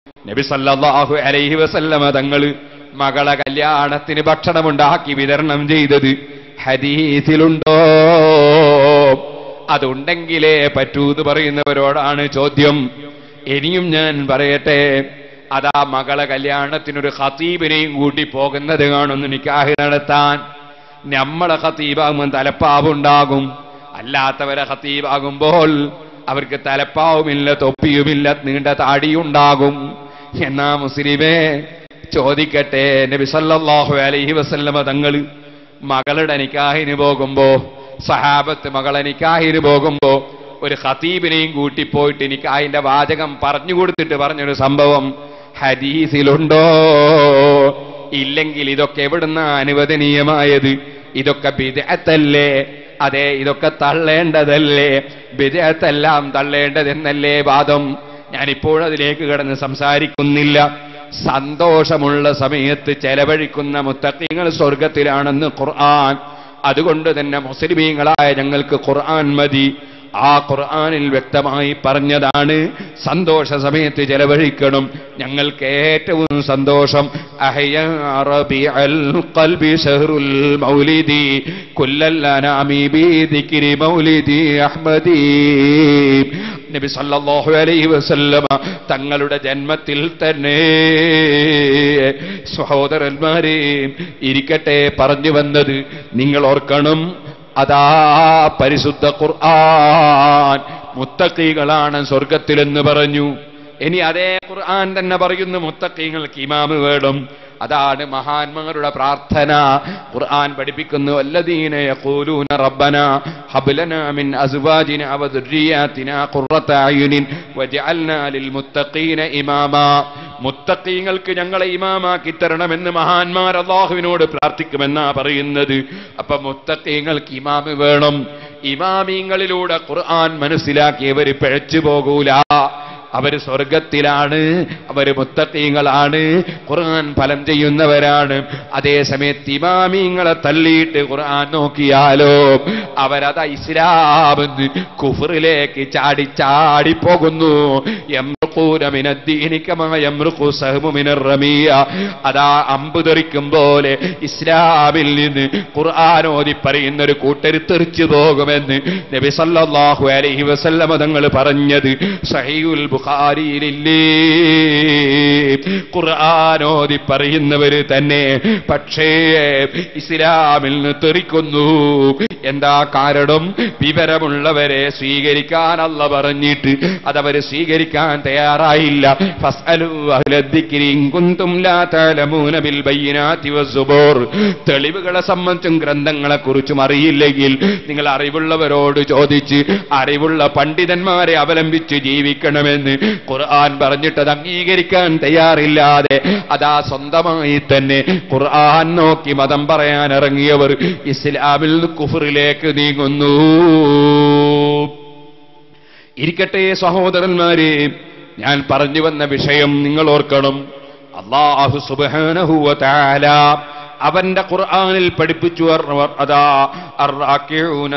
നബി സല്ലല്ലാഹു അലൈഹി വസല്ലമ തങ്ങള് മകളെ കല്യാണത്തിന് ഭക്ഷണമുണ്ടാക്കി വിതരണം ചെയ്തത് ഹദീസിലുണ്ടോ അതുണ്ടെങ്കിലേ പറ്റൂ എന്ന് പറയുന്നവരോടാണ് ചോദ്യം ഇനിയും ഞാൻ പറയട്ടെ അതാ മകളെ കല്യാണത്തിനൊരു ഖത്തീബിനെയും കൂട്ടി പോകുന്നത് കാണുന്നു നിക്കാഹ് നടത്താൻ നമ്മളെ ഖത്തീബാകുമ്പോൾ തലപ്പാവുണ്ടാകും അല്ലാത്തവരെ ഖത്തീബാകുമ്പോൾ അവർക്ക് തലപ്പാവുമില്ല തൊപ്പിയുമില്ല നീണ്ട താടിയുണ്ടാകും എന്നാ മുസ്ലിമേ ചോദിക്കട്ടെ നബി സല്ലല്ലാഹു അലൈഹി വസല്ലമ തങ്ങൾ മകളുടെ നിക്കാഹിന് പോകുമ്പോ സഹാബത്ത് മകളെ നിക്കാഹിന് പോകുമ്പോ ഒരു ഖതീബിനെയും കൂട്ടി പോയിട്ട് നിക്കാഹിന്റെ വാചകം പറഞ്ഞു കൊടുത്തിട്ട് പറഞ്ഞൊരു സംഭവം ഹദീസിലുണ്ടോ ഇല്ലെങ്കിൽ ഇതൊക്കെ എവിടുന്ന അനുവദനീയമായത് ഇതൊക്കെ ബിദഅത്തല്ലേ അതെ ഇതൊക്കെ തള്ളേണ്ടതല്ലേ ബിദഅത്തെല്ലാം തള്ളേണ്ടതെന്നല്ലേ വാദം ഞാനിപ്പോൾ അതിലേക്ക് കടന്ന് സംസാരിക്കുന്നില്ല സന്തോഷമുള്ള സമയത്ത് ചെലവഴിക്കുന്ന മുത്തക്കിങ്ങൾ സ്വർഗത്തിലാണെന്ന് ഖുർആൻ അതുകൊണ്ട് തന്നെ മുസ്ലിമീങ്ങളായ ഞങ്ങൾക്ക് ഖുർആൻ മതി ആ ഖുർആനിൽ വ്യക്തമായി പറഞ്ഞതാണ് സന്തോഷ സമയത്ത് ചെലവഴിക്കണം ഞങ്ങൾക്ക് ഏറ്റവും സന്തോഷം അഹ്യ റബീഅൽ ഖൽബി ശഹ്റുൽ മൗലിദി കുല്ലൽ അനാമി ബി ദിക്രി മൗലിദി അഹ്മദി നബി സല്ലല്ലാഹു അലൈഹി വസല്ലമ തങ്ങളുടെ ജന്മത്തിൽ തന്നെ സഹോദരന്മാരെ ഇരിക്കട്ടെ പറഞ്ഞു വന്നത് നിങ്ങൾ ഓർക്കണം അതാ പരിശുദ്ധ ഖുർആൻ മുത്തക്കീകളാണ് സ്വർഗത്തിലെന്ന് പറഞ്ഞു ഇനി അതേ ഖുർആൻ തന്നെ പറയുന്നു മുത്തക്കീങ്ങൾക്ക് ഇമാമ് വേണം അതാണ് മഹാന്മാരുടെ പ്രാർത്ഥന ഖുർആൻ പഠിപ്പിക്കുന്നു അല്ലദീന യഖൂലൂന റബ്ബന ഹബ്ലന മിൻ അസ്വാജിന വദുർരിയാതിന ഖുർറത അയുനിൻ വജഅൽനാ ലിൽ മുത്തഖീന ഇമാമാ മുത്തഖീങ്ങൾക്ക് ഞങ്ങളെ ഇമാമാക്കി തരണമെന്ന് മഹാന്മാർ അള്ളാഹുവിനോട് പ്രാർത്ഥിക്കുമെന്നാ പറയുന്നത് അപ്പൊ മുത്തഖീങ്ങൾക്ക് ഇമാമ് വേണം ഇമാമീങ്ങളിലൂടെ ഖുർആൻ മനസ്സിലാക്കിയവര് പിഴച്ചു പോകൂല അവര് സ്വർഗത്തിലാണ് അവര് മുത്തക്കീങ്ങളാണ് ഖുർആൻ ഫലം ചെയ്യുന്നവരാണ് അതേ സമയത്ത് ഇമാമീങ്ങളെ തള്ളിയിട്ട് ഖുർആൻ നോക്കിയാലോ അവരതാ ഇസ്ലാമെന്ന് കുഫറിലേക്ക് ചാടി ചാടി പോകുന്നു അതാ അമ്പ് തെറിക്കും പോലെ ഇസ്ലാമിൽ നിന്ന് ഖുർആൻ ഓതി പറയുന്ന ഒരു കൂട്ടര് തെറിച്ചു പോകുമെന്ന് നബി സല്ലല്ലാഹു അലൈഹി വസല്ലമ തങ്ങൾ പറഞ്ഞത് സഹീഉൽ ബുഖാരിയിലില്ലേ ഖുർആാനോദി പറയുന്നവര് തന്നെ പക്ഷേ ഇസ്ലാമിൽ നിന്ന് തെറിക്കുന്നു എന്താ കാരണം വിവരമുള്ളവരെ സ്വീകരിക്കാൻ അല്ല പറഞ്ഞിട്ട് അതവര് സ്വീകരിക്കാൻ തയ്യാറായില്ല ഫസ്അലു അഹ്ല ദിക്രി ഇൻ കുന്തും ലാ തഅലമൂന ബിൽ ബയ്യിനാതി വസ്സുബൂർ തെളിവുകളെ സംബന്ധിച്ചും ഗ്രന്ഥങ്ങളെ കുറിച്ചും അറിയില്ലെങ്കിൽ നിങ്ങൾ അറിവുള്ളവരോട് ചോദിച്ച് അറിവുള്ള പണ്ഡിതന്മാരെ അവലംബിച്ച് ജീവിക്കണമെന്ന് ഖുർആൻ പറഞ്ഞിട്ട് അത് അംഗീകരിക്കാൻ തയ്യാറില്ലാതെ അതാ സ്വന്തമായി തന്നെ ഖുർആൻ നോക്കി മതം പറയാൻ ഇറങ്ങിയവർ ഇസ്ലാമിൽ നിന്ന് കുഫറിലേക്ക് നീങ്ങുന്നു ഇരിക്കട്ടെ സഹോദരന്മാരെ ഞാൻ പറഞ്ഞു വന്ന വിഷയം നിങ്ങൾ ഓർക്കണം അള്ളാഹു സുബാനഹുവ താല അവന്റെ ഖുർആനിൽ പഠിപ്പിച്ചു അർ- അതാ അർറാക്കിഊന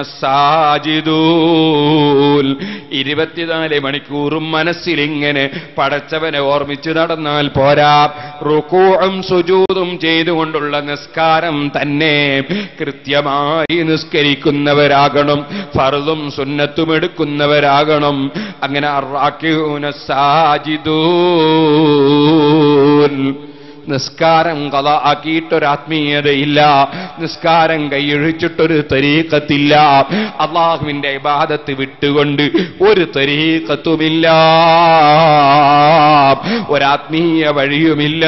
സാജിദൂൽ ഇരുപത്തിനാല് മണിക്കൂറും മനസ്സിലിങ്ങനെ പടച്ചവനെ ഓർമ്മിച്ചു നടന്നാൽ പോരാ റുക്കൂഴും സുജൂതും ചെയ്തുകൊണ്ടുള്ള നിസ്കാരം തന്നെ കൃത്യമായി നിസ്കരിക്കുന്നവരാകണം ഫറുതും സുന്നത്തും എടുക്കുന്നവരാകണം അങ്ങനെ അർറാക്കിഊന സാജിദൂൽ നിസ്കാരം കഥ ആക്കിയിട്ടൊരാത്മീയതയില്ല നിസ്കാരം കൈയൊഴിച്ചിട്ടൊരു തരീക്കത്തില്ല അള്ളാഹുവിന്റെ ഇബാദത്ത് വിട്ടുകൊണ്ട് ഒരു തരീക്കത്തുമില്ല ഒരാത്മീയ വഴിയുമില്ല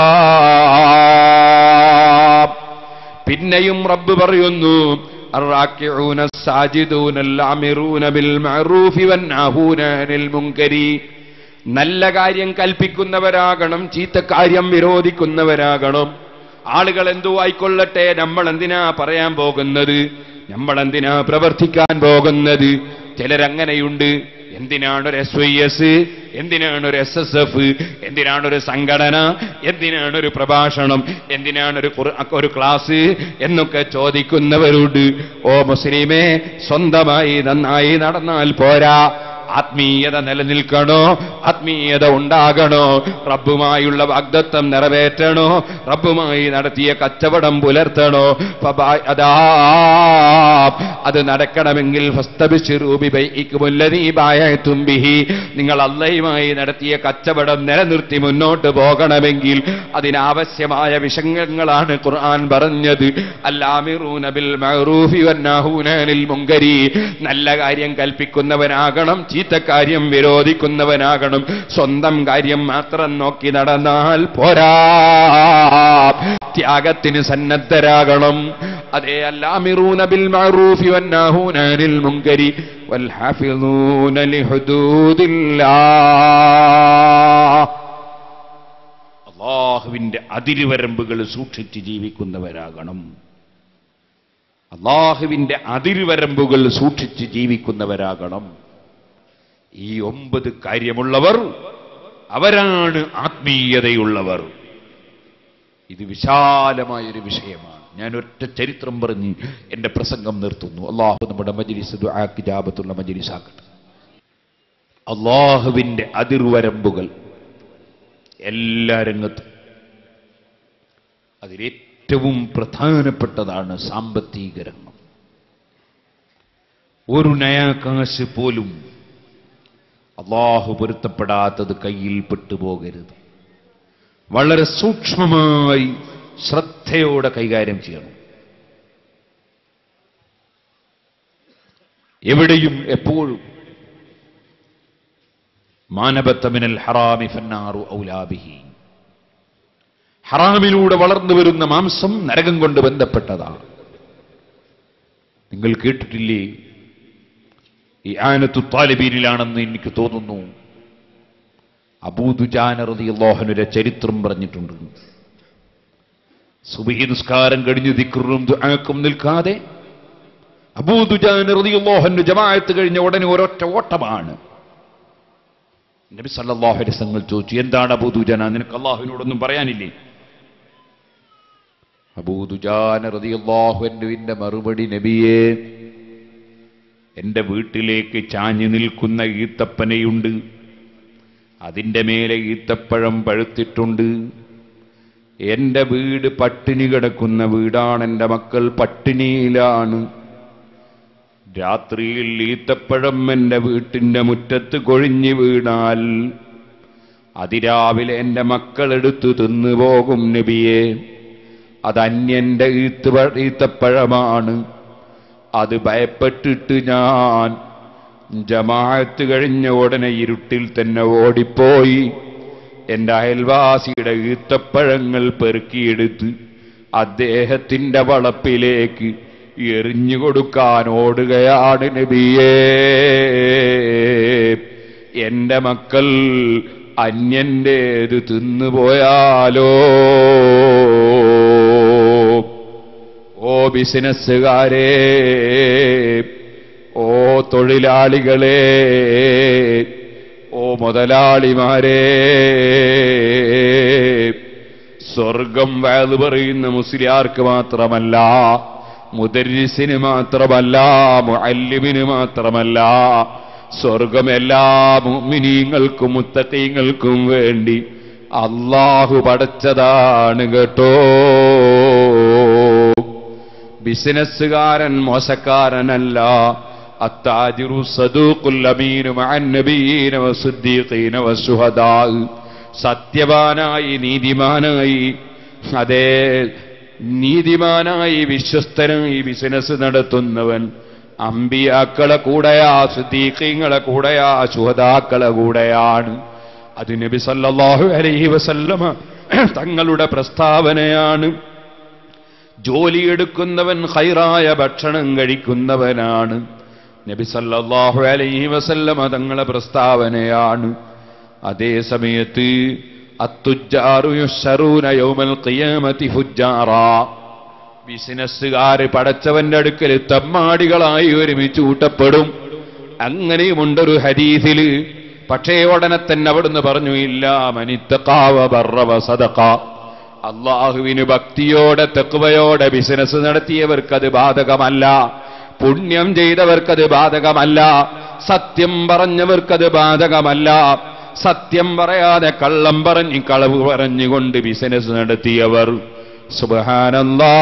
പിന്നെയും റബ്ബ് പറയുന്നു الراكعون الساجدون الامرون بالمعروف والناهون عن المنكر നല്ല കാര്യം കൽപ്പിക്കുന്നവരാകണം ചീത്ത കാര്യം വിരോധിക്കുന്നവരാകണം ആളുകൾ എന്തോ ആയിക്കൊള്ളട്ടെ നമ്മൾ എന്തിനാ പറയാൻ പോകുന്നത് നമ്മൾ എന്തിനാ പ്രവർത്തിക്കാൻ പോകുന്നത് ചിലരങ്ങനെയുണ്ട് എന്തിനാണ് ഒരു എസ് വൈ എസ് എന്തിനാണ് ഒരു എസ് എസ് എഫ് എന്തിനാണ് ഒരു സംഘടന എന്തിനാണ് ഒരു പ്രഭാഷണം എന്തിനാണ് ഒരു ഖുർ- ഒരു ക്ലാസ് എന്നൊക്കെ ചോദിക്കുന്നവരുണ്ട് ഓ മുസ്ലിമേ സ്വന്തമായി നന്നായി നടന്നാൽ പോരാ ആത്മീയത നിലനിൽക്കണോ ആത്മീയത ഉണ്ടാകണോ റബ്ബുമായുള്ള വാഗ്ദത്വം നിറവേറ്റണോ റബ്ബുമായി നടത്തിയ കച്ചവടം പുലർത്തണോ ഫബാ- അതാ അത് നടക്കണമെങ്കിൽ ഫസ്തബിശിറൂ ബിബൈഇക്കുമുല്ലദീ ബായഅതും ബിഹി നിങ്ങൾ അള്ളയുമായി നടത്തിയ കച്ചവടം നിലനിർത്തി മുന്നോട്ട് പോകണമെങ്കിൽ അതിനാവശ്യമായ വിഷയങ്ങളാണ് ഖുർആൻ പറഞ്ഞത് അല്ലാമിറൂന ബിൽ മഅറൂഫി വന്നാഹൂന അനിൽ മുങ്കരി നല്ല കാര്യം കൽപ്പിക്കുന്നവനാകണം ചീത്ത കാര്യം വിരോധിക്കുന്നവനാകണം സ്വന്തം കാര്യം മാത്രം നോക്കി നടന്നാൽ പോരാ ത്യാഗത്തിന് സന്നദ്ധരാകണം അതേ അല്ലാമിറൂന ബിൽ മഅറൂഫി വന്നാഹൂന അനിൽ മുങ്കരി والحافظون لحدود الله അള്ളാഹുവിന്റെ അതിരുവരമ്പുകൾ സൂക്ഷിച്ച് ജീവിക്കുന്നവരാകണം അള്ളാഹുവിന്റെ അതിരുവരമ്പുകൾ സൂക്ഷിച്ച് ജീവിക്കുന്നവരാകണം ഈ ഒമ്പത് കാര്യമുള്ളവർ അവരാണ് ആത്മീയതയുള്ളവർ ഇത് വിശാലമായൊരു വിഷയമാണ് ഞാൻ ഒറ്റ ചരിത്രം പറഞ്ഞ് എന്റെ പ്രസംഗം നിർത്തുന്നു അള്ളാഹു നമ്മുടെ മജിലിസ് ദുആക്ക് ജാബത്തുള്ള മജിലിസാക്കട്ടെ അള്ളാഹുവിന്റെ അതിർവരമ്പുകൾ എല്ലാ രംഗത്തും അതിലേറ്റവും പ്രധാനപ്പെട്ടതാണ് സാമ്പത്തിക രംഗം ഒരു നയാകാശ് പോലും അള്ളാഹു പൊരുത്തപ്പെടാത്തത് കയ്യിൽ പെട്ടുപോകരുത് വളരെ സൂക്ഷ്മമായി ശ്രദ്ധയോടെ കൈകാര്യം ചെയ്യണം എവിടെയും എപ്പോഴും മാനബത്തമിനൽ ഹറാമി ഫന്നാറു ഔലാബിഹി ഹറാമിലൂടെ വളർന്നു വരുന്ന മാംസം നരകം കൊണ്ട് ബന്ധപ്പെട്ടതാണ് നിങ്ങൾ കേട്ടിട്ടില്ലേ ഈ ആനത്തു താലിബീനിലാണെന്ന് എനിക്ക് തോന്നുന്നു അബൂദുജാനറിയാഹനുരെ ചരിത്രം പറഞ്ഞിട്ടുണ്ട് സുബഹി നിസ്കാരം കഴിഞ്ഞ് ദിക്റും ദുആക്കും നിൽക്കാതെ അബൂദുജാനറിയാഹനു ജമാഅത്ത് കഴിഞ്ഞ ഉടനെ ഒരൊറ്റ ഓട്ടമാണ് നബി സല്ലല്ലാഹു അലൈഹി വസല്ലം ചോദിച്ചു എന്താണ് അബൂദുജാന നിനക്ക് അള്ളാഹുവിനോടൊന്നും പറയാനില്ലേ അബൂദുജാന റളിയല്ലാഹുവിന്റെ മറുപടി നബിയെ എന്റെ വീട്ടിലേക്ക് ചാഞ്ഞു നിൽക്കുന്ന ഈത്തപ്പനയുണ്ട് അതിന്റെ മേലെ ഈത്തപ്പഴം പഴുത്തിട്ടുണ്ട് എന്റെ വീട് പട്ടിണി കിടക്കുന്ന വീടാണ് എന്റെ മക്കൾ പട്ടിണിയിലാണ് രാത്രിയിൽ ഈത്തപ്പഴം എന്റെ വീട്ടിന്റെ മുറ്റത്ത് കൊഴിഞ്ഞു വീണാൽ അതിരാവിലെ എന്റെ മക്കളെടുത്തു തിന്നു പോകും നബിയെ അത് അന്യന്റെ ഈത്ത് ഈത്തപ്പഴമാണ് അത് ഭയപ്പെട്ടിട്ട് ഞാൻ ജമാഅത്ത് കഴിഞ്ഞ ഉടനെ ഇരുട്ടിൽ തന്നെ ഓടിപ്പോയി എന്റെ അയൽവാസിയുടെ ഈത്തപ്പഴങ്ങൾ പെറുക്കിയെടുത്ത് അദ്ദേഹത്തിന്റെ വളപ്പിലേക്ക് എറിഞ്ഞു കൊടുക്കാൻ ഓടുകയാണ് നബിയേ എന്റെ മക്കൾ അന്യന്റേത് തിന്നുപോയാലോ ഓ ബിസിനസ്സുകാരേ ഓ തൊഴിലാളികളെ ഓ മുതലാളിമാരേ സ്വർഗം വയത് പറയുന്ന മുസ്ലിയാർക്ക് മാത്രമല്ല മുദരിസിന് മാത്രമല്ല മുഅല്ലിമിന് മാത്രമല്ല സ്വർഗം എല്ലാ മുഅ്മിനീങ്ങൾക്കും മുത്തഖീങ്ങൾക്കും വേണ്ടി അള്ളാഹു പടച്ചതാണ് കേട്ടോ ബിസിനസ്സുകാരൻ മോശക്കാരനല്ല അത്താജിറു സദൂഖുൽ അമീനു മഅൻ നബിയീന വസുദ്ദീഖീന വശുഹദാ സത്യവാനായി നീതിമാനായി അതേ നീതിമാനായി വിശ്വസ്തനായി ബിസിനസ് നടത്തുന്നവൻ അമ്പിയാക്കളെ കൂടെയാ സുദ്ദീഖീങ്ങളെ കൂടെയാ ശുഹദാക്കളെ കൂടെയാണ് അത് നബി സല്ലല്ലാഹു അലൈഹി വസല്ലമ തങ്ങളുടെ പ്രസ്താവനയാണ് ജോലിയെടുക്കുന്നവൻ ഹൈറായ ഭക്ഷണം കഴിക്കുന്നവനാണ് നബി സല്ലല്ലാഹു അലൈഹി വസല്ലമ തങ്ങളെ പ്രസ്താവനയാണ് അതേ സമയത്ത് അത്തുജാറു യുശ്ശറൂന യൗമൽ ഖിയാമത്തി ഫുജ്ജാറാ ബിസിനസ്സുകാര് പടച്ചവന്റെ അടുക്കൽ തമ്മാടികളായി ഒരുമിച്ച് കൂട്ടപ്പെടും അങ്ങനെയുമുണ്ടൊരു ഹദീസില് പക്ഷേ ഉടനെ തന്നെ അവിടുന്ന് പറഞ്ഞു ഇല്ല മനിത്തക്കാവ ബർറവ സദക്ക അള്ളാഹുവിന് ഭക്തിയോടെ തെക്കുവയോടെ ബിസിനസ് നടത്തിയവർക്കത് ബാധകമല്ല പുണ്യം ചെയ്തവർക്കത് ബാധകമല്ല സത്യം പറഞ്ഞവർക്കത് ബാധകമല്ല സത്യം പറയാതെ കള്ളം പറഞ്ഞ് കളവ് പറഞ്ഞുകൊണ്ട് ബിസിനസ് നടത്തിയവർ സുബഹാനല്ലാ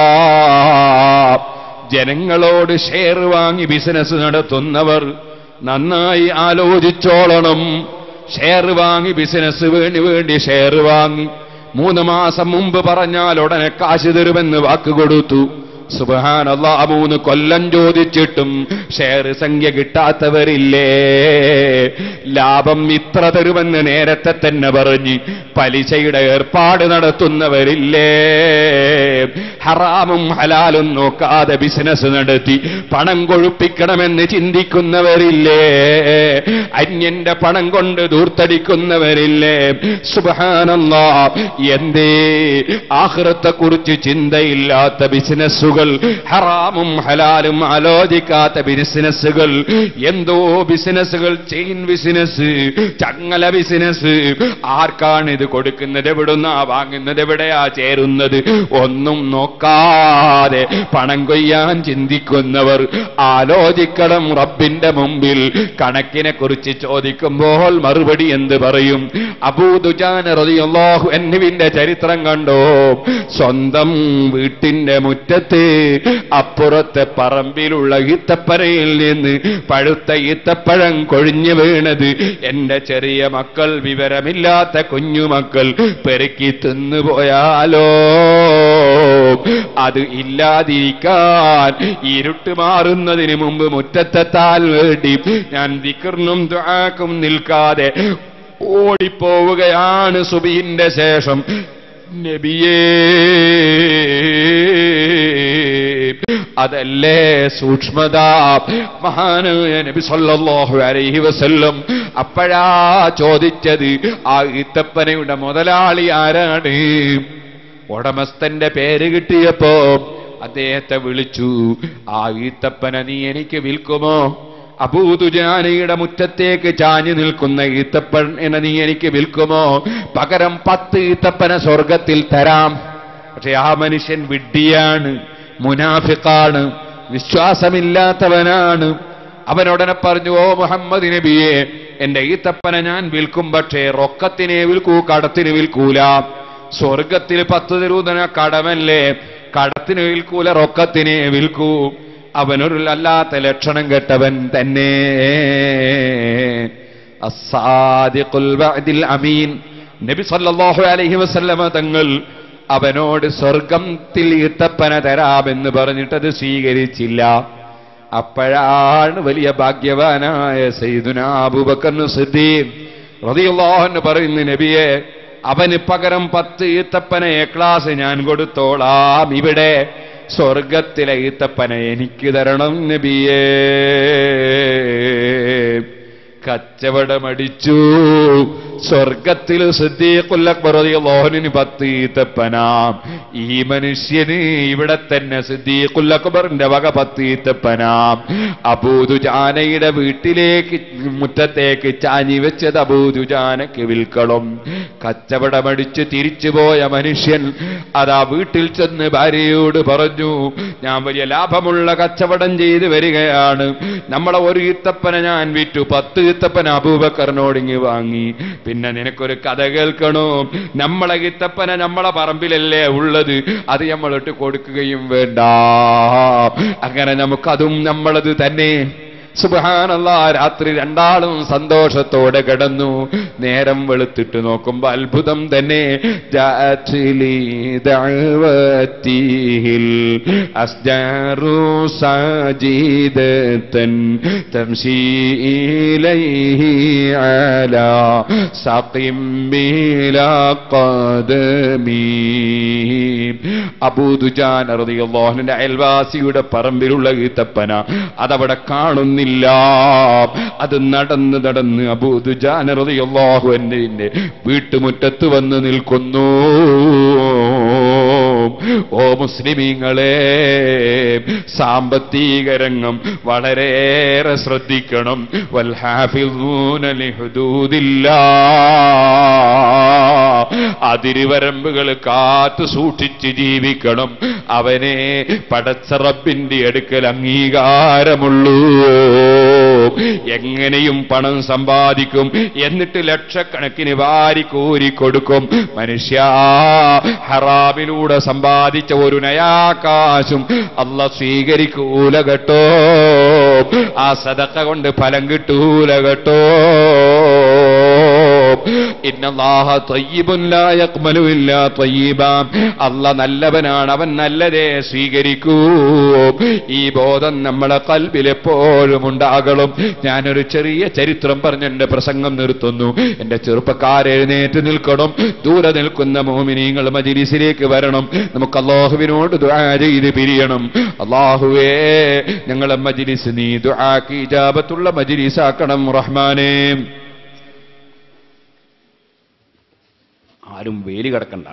ജനങ്ങളോട് ഷെയർ വാങ്ങി ബിസിനസ് നടത്തുന്നവർ നന്നായി ആലോചിച്ചോളണം ഷെയർ വാങ്ങി ബിസിനസ് വേണ്ടി വേണ്ടി ഷെയർ വാങ്ങി മൂന്ന് മാസം മുമ്പ് പറഞ്ഞാൽ ഉടനെ കാശ് തരുമെന്ന് വാക്ക് കൊടുത്തു സുബഹാനല്ലാ മൂന്ന് കൊല്ലം ചോദിച്ചിട്ടും ഷെയർ സംഖ്യ കിട്ടാത്തവരില്ലേ ലാഭം ഇത്ര തരുമെന്ന് നേരത്തെ തന്നെ പറഞ്ഞ് പലിശയുടെ ഏർപ്പാട് നടത്തുന്നവരില്ലേ ഹറാമും ഹലാലും നോക്കാതെ ബിസിനസ് നടത്തി പണം കൊഴുപ്പിക്കണമെന്ന് ചിന്തിക്കുന്നവരില്ലേ അന്യന്റെ പണം കൊണ്ട് ദൂർത്തടിക്കുന്നവരില്ലേ സുബഹാനല്ലാ എന്തേ ആഹ്റത്തെ കുറിച്ച് ചിന്തയില്ലാത്ത ബിസിനസ്സുകൾ ഹറാമും ഹലാലും ആലോചിക്കാത്ത ബിസിനസ്സുകൾ എന്തോ ബിസിനസ്സുകൾ ചെയിൻ ബിസിനസ് ചങ്ങല ബിസിനസ് ആർക്കാണ് ഇത് കൊടുക്കുന്നത് എവിടുന്നാ വാങ്ങുന്നത് എവിടെയാ ചേരുന്നത് ഒന്നും നോക്കാതെ പണം കൊയ്യാൻ ചിന്തിക്കുന്നവർ ആലോചിക്കണം റബ്ബിന്റെ മുമ്പിൽ കണക്കിനെ കുറിച്ച് ചോദിക്കുമ്പോൾ മറുപടി എന്ത് പറയും അബൂദുജാനറിയാഹു എന്നുവിന്റെ ചരിത്രം കണ്ടോ സ്വന്തം വീട്ടിന്റെ മുറ്റത്ത് അപ്പുറത്തെ പറമ്പിലുള്ള ഈത്തപ്പനയിൽ നിന്ന് പഴുത്ത ഈത്തപ്പഴം കൊഴിഞ്ഞു വീണത് എന്റെ ചെറിയ മക്കൾ വിവരമില്ലാത്ത കുഞ്ഞുമക്കൾ പെരുക്കി തിന്നുപോയാലോ അത് ഇല്ലാതിരിക്കാൻ ഇരുട്ട് മാറുന്നതിന് മുമ്പ് മുറ്റത്തെത്താൻ വേണ്ടി ഞാൻ വിക്കറിനും ദ്വാക്കും നിൽക്കാതെ ഓടിപ്പോവുകയാണ് സുബീന്റെ ശേഷം നബിയേ അതല്ലേ സൂക്ഷ്മത മഹാനായ നബി സല്ലല്ലാഹു അലൈഹി വസല്ലം അപ്പോഴാ ചോദിച്ചത് ആ ഈത്തപ്പനയുടെ മുതലാളി ആരാണ് ഉടമസ്ഥന്റെ പേര് കിട്ടിയപ്പോ അദ്ദേഹത്തെ വിളിച്ചു ആ ഈത്തപ്പന നീ എനിക്ക് വിൽക്കുമോ അബൂതുജാനയുടെ മുറ്റത്തേക്ക് ചാഞ്ഞു നിൽക്കുന്ന ഈത്തപ്പന നീ എനിക്ക് വിൽക്കുമോ പകരം പത്ത് ഈത്തപ്പന സ്വർഗത്തിൽ തരാം പക്ഷെ ആ മനുഷ്യൻ വിഡ്ഢിയാണ് മുനാഫിക്കാണ് വിശ്വാസമില്ലാത്തവനാണ് അവനുടനെ പറഞ്ഞു ഓ മുഹമ്മദ് നബിയെ എന്റെ ഈത്തപ്പന ഞാൻ വിൽക്കും പക്ഷേ റൊക്കത്തിനെ വിൽക്കൂ കടത്തിന് വിൽക്കൂല സ്വർഗത്തിൽ പത്ത് തരൂതന കടമല്ലേ കടത്തിന് വിൽക്കൂല റൊക്കത്തിനെ വിൽക്കൂ അവനൊരു അല്ലാത്ത ലക്ഷണം കെട്ടവൻ തന്നെ അസ്സാദിഖുൽ വഅദിൽ അമീൻ നബി സല്ലല്ലാഹു അലൈഹി വസല്ലമ തങ്ങൾ അവനോട് സ്വർഗത്തിൽ ഈത്തപ്പന തരാമെന്ന് പറഞ്ഞിട്ടത് സ്വീകരിച്ചില്ല അപ്പോഴാണ് വലിയ ഭാഗ്യവാനായ സൈദുന അബൂബക്കർ സിദ്ദീഖ് റളിയല്ലാഹു അൻഹു പറയുന്നു നബിയെ അവന് പകരം പത്ത് ഈത്തപ്പന എ ക്ലാസ് ഞാൻ കൊടുത്തോളാം ഇവിടെ സ്വർഗത്തിലെ ഈത്തപ്പന എനിക്ക് തരണം നബിയേ കച്ചവടമടിച്ചു സ്വർഗത്തിൽ സിദ്ദീഖുല്ലക്ബറിന് പത്ത് ഈത്തപ്പന ഈ മനുഷ്യന് ഇവിടെ തന്നെ സിദ്ദീഖുല്ലക്ബറിന്റെ വക പത്ത് ഈത്തപ്പന അബൂദുജാനയുടെ വീട്ടിലേക്ക് മുറ്റത്തേക്ക് ചാഞ്ഞി വെച്ചത് അബൂദുജാനക്ക് വിൽക്കണം കച്ചവടമടിച്ച് തിരിച്ചുപോയ മനുഷ്യൻ അതാ വീട്ടിൽ ചെന്ന് ഭാര്യയോട് പറഞ്ഞു ഞാൻ വലിയ ലാഭമുള്ള കച്ചവടം ചെയ്ത് വരികയാണ് നമ്മളെ ഒരു ഈത്തപ്പന ഞാൻ വിറ്റു പത്ത് ഈത്തപ്പന അബൂബക്കറിനോടിങ്ങി വാങ്ങി പിന്നെ നിനക്കൊരു കഥ കേൾക്കണോ നമ്മളെ ഈത്തപ്പന നമ്മളെ പറമ്പിലല്ലേ ഉള്ളത് അത് നമ്മളിട്ട് കൊടുക്കുകയും വേണ്ട അങ്ങനെ നമുക്കതും നമ്മളത് തന്നെ സുബഹാനല്ല രാത്രി രണ്ടാളും സന്തോഷത്തോടെ കിടന്നു നേരം വെളുത്തിട്ട് നോക്കുമ്പോ അത്ഭുതം തന്നെ ജാറ്റിലി ദഅവതിഹിൽ അസ്ജാറു സാജിദതൻ തംശി ഇലൈഹി അലാ സഖിം ബിലാ ഖദമി അബൂദുജാൻ റളിയല്ലാഹുവിന്റെ അയൽവാസിയുടെ പറമ്പിലുള്ള ഈത്തപ്പന അതവിടെ കാണുന്നില്ല അത് നടന്ന് നടന്ന് അബൂദുജാൻ റളിയല്ലാഹു അൻഹുവിന്റെ വീട്ടുമുറ്റത്ത് വന്ന് നിൽക്കുന്നു ഓ മുസ്ലിമീങ്ങളെ സാമ്പത്തിക രംഗം വളരെയേറെ ശ്രദ്ധിക്കണം വൽഹാഫിദൂന ലിഹുദൂദില്ലാ അതിരുവരമ്പുകൾ കാത്തു സൂക്ഷിച്ച് ജീവിക്കണം അവനെ പടച്ച റബ്ബിന്റെ അടുക്കൽ അംഗീകാരമുള്ളൂ എങ്ങനെയും പണം സമ്പാദിക്കും എന്നിട്ട് ലക്ഷക്കണക്കിന് വാരി കോരി കൊടുക്കും മനുഷ്യ ഹറാമിലൂടെ സമ്പാദിച്ച ഒരു നയാകാശും അല്ല സ്വീകരിക്കൂല കേട്ടോ ആ സദക്ക കൊണ്ട് ഫലം കിട്ടൂല കേട്ടോ ഇന്നല്ലാഹ തയ്യിബുൻ ലാ യഖ്ബലു ഇല്ലാ തയ്യിബാ അല്ല നല്ലവനാണ് അവൻ നല്ലതേ സ്വീകരിക്കൂ ഈ ബോധം നമ്മളെ കൽബിൽ എപ്പോഴും ഉണ്ടാകണം ഞാനൊരു ചെറിയ ചരിത്രം പറഞ്ഞ് എന്റെ പ്രസംഗം നിർത്തുന്നു എന്റെ ചെറുപ്പക്കാരെഴുന്നേറ്റ് നിൽക്കണം ദൂരെ നിൽക്കുന്ന മോമിനീങ്ങൾ മജിലിസിലേക്ക് വരണം നമുക്ക് അള്ളാഹുവിനോട് ദുആ ചെയ്ത് പിരിയണം അള്ളാഹുവേ ഞങ്ങളെ മജിലിസ് നീ ദുആക്ക് ഇജാബത്തുള്ള മജിലിസാക്കണം റഹ്മാനേ ആരും വേലി കിടക്കണ്ട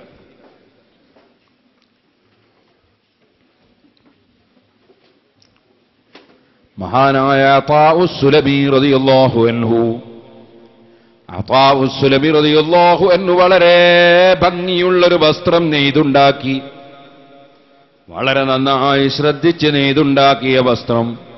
മഹാനായ അതാഉസ്സുലമി റളിയല്ലാഹു അൻഹു അതാഉസ്സുലമി റളിയല്ലാഹു അൻഹു വളരെ ഭംഗിയുള്ളൊരു വസ്ത്രം നെയ്തുണ്ടാക്കി വളരെ നന്നായി ശ്രദ്ധിച്ച് നെയ്തുണ്ടാക്കിയ വസ്ത്രം